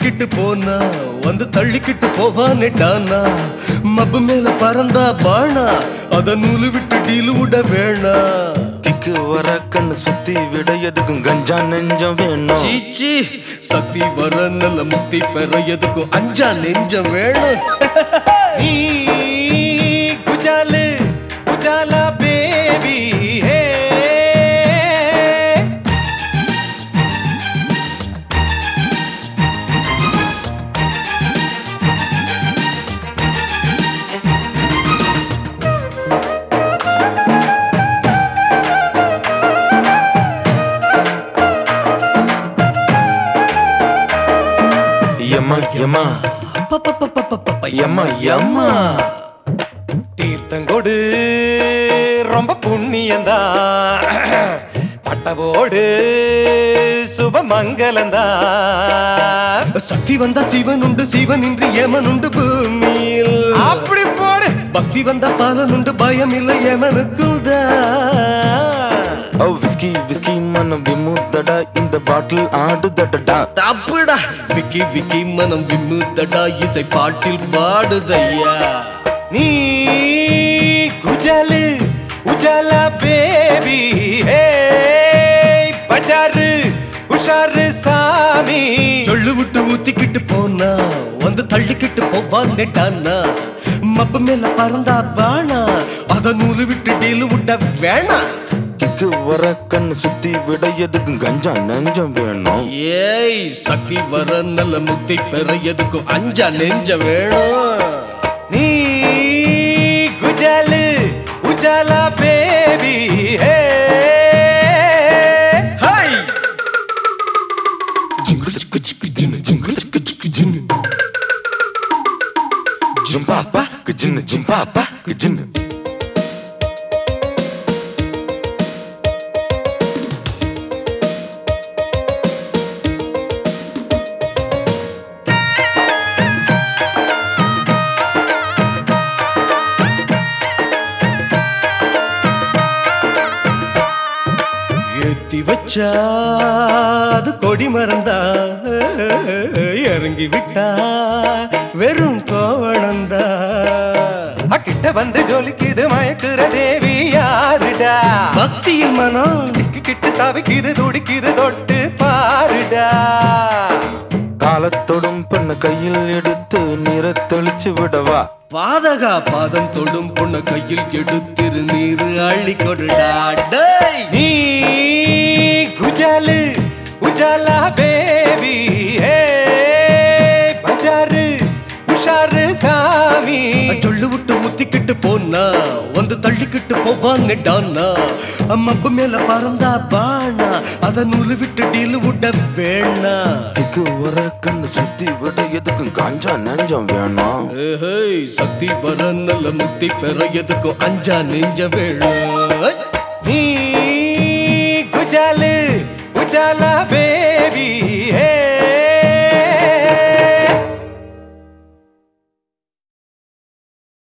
ஊத்திக்கிட்டு போனா வந்து தள்ளிக்கிட்டு போவானே டானா மப்பு மேல பறந்தா பானா அத நூலு விட்டு டீலு விட வேணா திக்கு வர கண்ணு சுத்தி விட எதுக்கும் கஞ்சா நெஞ்சம் வேணும் சீச்சி சக்தி வர நல்ல முக்தி பெற எதுக்கும் அஞ்சா நெஞ்சம் வேணும் நீ குஜாலு குஜாலா பேபி ஹே யம்மா யம்மா பப்பப்பப்பப்பப்பப்ப, யம்மா யம்மா தீர்த்தங்கொடு ரொம்ப புண்ணியந்தா பட்டவோடு சுபமங்கலந்தா சக்தி வந்தா சிவன் உண்டு சிவன் இன்றி ஏமன் உண்டு பூமியில் அப்படி போடு பக்தி வந்தா பாலன் உண்டு பயம் இல்லை ஏமனுக்குதா ஓ விஸ்கி விஸ்கி மனம் விமுத்தடா இந்த பாட்டில் ஆடுதடடா தப்புடா விக்கி விக்கி மனம் விம்முத்தடா இசை பாட்டில் பாடுதையா நீ குஜாலு உஜாலா பேபி ஹே பஜாரு உஷாரு சாமி சொல்லு விட்டு ஊத்திக்கிட்டு போனா வந்து தள்ளிக்கிட்டு போவான் நெட்டானா மப்பு மேல பறந்தா பானா அத நூறு விட்டு டீலு விட்ட வேணா திக்கு வர கண்ணு சுத்தி விட எதுக்கும் கஞ்சா நெஞ்சம் வேணும் ஏய் சக்தி வர நல்ல முக்தி பெற எதுக்கும் அஞ்சா நெஞ்ச வேணும் நீ குஜாலு உஜாலா பேபி ஹே ஹாய் ஜும்பாப்பா குஜின்னு ஜும்பாப்பா குஜின்னு ஏத்தி வச்சா அது கொடி மறந்தா இறங்கி விட்டா வெறும் கோவணந்தா கிட்ட வந்து ஜொலிக்குது மயக்குற தேவி யாருடா பக்தியில் மனம் சிக்கிக்கிட்டு தவிக்குது துடிக்குது தொட்டு பாருடா காலத்தொடும் பெண்ண கையில் எடுத்து நீரை தெளிச்சு விடவா பாதகா பாதம் தொடும் பொண்ண கையில் எடுத்திரு நீரு அள்ளி கொடுடா டேய் நீ குஜாலு உஜாலா பேபி ஹே பஜாரு உஷாரு சாமி சொல்லு விட்டு ஊத்திக்கிட்டு போனா வந்து தள்ளிக்கிட்டு போவான் நெட்டானா மப்பு மேல பறந்தா பானா அத நூறு விட்டு டீலு விட்ட வேணா திக்கு வர கண்ணு சுத்தி விட எதுக்கும் கஞ்சா நெஞ்சம் வேணும் ஏய், சக்தி வர நல்ல முக்தி பெற எதுக்கும் அஞ்சா நெஞ்ச வேணும்